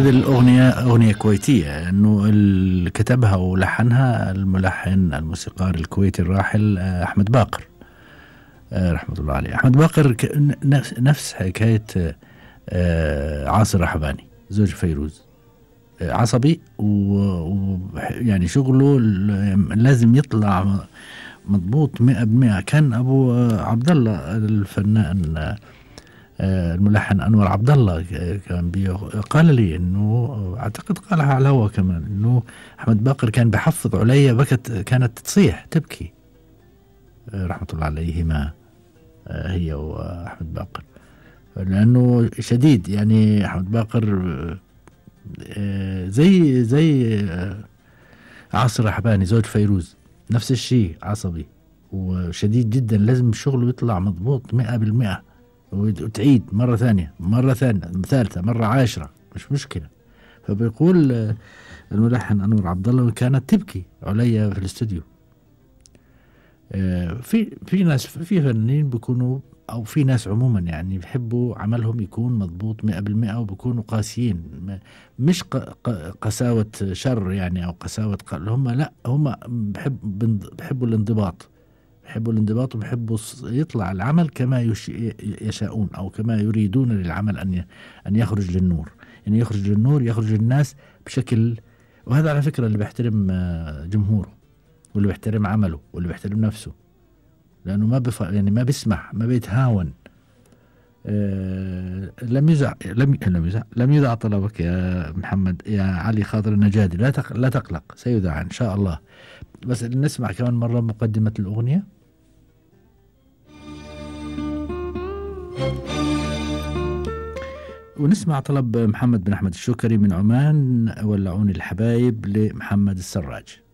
هذه الأغنية أغنية كويتية أنه اللي كتبها ولحنها الملحن الموسيقار الكويتي الراحل آه، أحمد باقر آه، رحمة الله عليه أحمد باقر نفس حكاية آه، عاصر رحباني زوج فيروز عصبي ويعني شغله لازم يطلع مضبوط مئة بالمئة كان أبو عبد الله الفنان آه، الملحن انور عبد الله كان قال لي انه اعتقد قالها على الهواء كمان انه احمد باقر كان بحفظ عليا بكت كانت تصيح تبكي آه، رحمه الله عليهما آه، هي واحمد باقر لانه شديد يعني احمد باقر زي زي عاصر حباني زوج فيروز نفس الشيء عصبي وشديد جدا لازم شغله يطلع مضبوط مئة بالمئة وتعيد مرة ثانية مرة ثانية ثالثة مرة عاشرة مش مشكلة فبيقول آه، الملحن أنور عبد الله كانت تبكي علي في الاستوديو آه، في في ناس في فنانين بيكونوا او في ناس عموما يعني بيحبوا عملهم يكون مضبوط 100% وبيكونوا قاسيين مش قساوة شر يعني او قساوة هم لا هم بحب بحبوا الانضباط بحبوا الانضباط وبحبوا يطلع العمل كما يشاءون او كما يريدون للعمل ان ان يخرج للنور يعني يخرج للنور يخرج للناس بشكل وهذا على فكره اللي بيحترم آه، جمهوره واللي بيحترم عمله واللي بيحترم نفسه لانه ما بف... يعني ما بيسمح ما بيتهاون آه لم يزع لم لم يزع لم يذع طلبك يا محمد يا علي خاطر النجادي لا تق... لا تقلق سيذاع ان شاء الله بس نسمع كمان مره مقدمه الاغنيه ونسمع طلب محمد بن أحمد الشكري من عمان ولعوني الحبايب لمحمد السراج